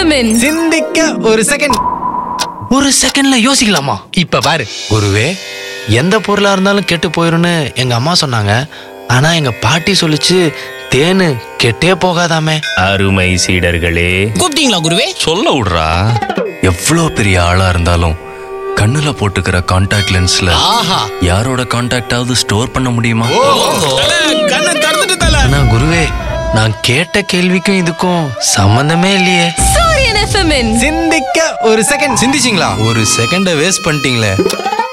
எஃப்எம்மின் சிந்திக்க ஒரு செகண்ட் ஒரு செகண்ட்ல யோசிக்கலாமா இப்ப பாரு குருவே எந்த பொருளா இருந்தாலும் கெட்டு போயிரும்னு எங்க அம்மா சொன்னாங்க ஆனா எங்க பாட்டி சொல்லுச்சு தேனு கெட்டே போகாதாமே அருமை சீடர்களே கூப்பிட்டீங்களா குருவே சொல்ல விடுறா எவ்வளோ பெரிய ஆளா இருந்தாலும் கண்ணுல போட்டுக்கிற கான்டாக்ட் லென்ஸ்ல ஆஹா யாரோட கான்டாக்டாவது ஸ்டோர் பண்ண முடியுமா கண்ணை திறந்துட்டு தல ஆனா குருவே நான் கேட்ட கேள்விக்கும் இதுக்கும் சம்பந்தமே இல்லையே சூரியன் எஃப்எம்மின் சிந்திக்க ஒரு செகண்ட் சிந்திச்சிங்களா ஒரு செகண்ட வேஸ்ட் பண்ணிட்டீங்களே